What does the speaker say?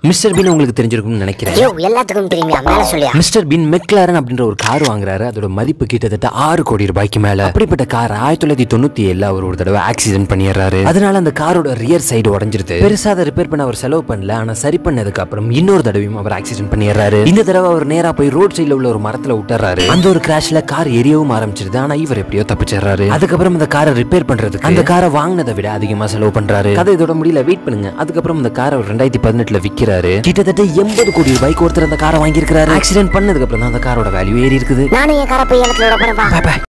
Mister been உங்களுக்கு தெரிஞ்சிருக்கும்னு நினைக்கிறேன் யோ எல்லாத்துக்கும் தெரியுமியா மேல சொல்லியா மிஸ்டர் பீன் மெக்லாரன் அப்படின்ற ஒரு கார் வாங்குறாரு அதோட மதிப்பு கிட்டத்தட்ட ஆறு கோடி ரூபாய்க்கு மேல அப்படிப்பட்ட கார் ஆயிரத்தி தொள்ளாயிரத்தி தொண்ணூத்தி ஏழுல அவர் ஒரு தடவை ஆக்சிடென்ட் பண்ணிடுறாரு அதனால அந்த காரோட ரியர் சைடு உடஞ்சிருது பெருசா அதை ரிப்பேர் பண்ண அவர் செலவு பண்ணல ஆனா சரி பண்ணதுக்கு அப்புறம் இன்னொரு தடவையும் அவர் ஆக்சிடென்ட் பண்ணிடுறாரு இந்த தடவை அவர் நேரா போய் ரோட் சைடுல உள்ள ஒரு மரத்துல விட்டுறாரு அந்த ஒரு கிராஷ்ல கார் எரியவும் ஆரம்பிச்சிருது ஆனா இவர் எப்படியோ தப்பிச்சிடுறாரு அதுக்கப்புறம் அந்த காரை ரிப்பேர் பண்றதுக்கு அந்த காரை வாங்கினதை விட அதிகமா செலவு பண்றாரு கதை இதோட முடியல வெயிட் பண்ணுங்க அதுக்கப்புறம் அந்த காரை அவர் ரெண்டாயிரத்தி பதினெட்டுல விக்கிறாரு கிட்டத்தட்ட எண்பது கோடி ரூபாய்க்கு ஒருத்தர் அந்த காரை வாங்கியிருக்காரு ஆக்சிடென்ட் பண்ணதுக்கு அப்புறம் தான் அந்த காரோட வேல்யூ ஏறி இருக்குது நானும் என் காரை போய் இடத்துல விட போறேன் Bye bye.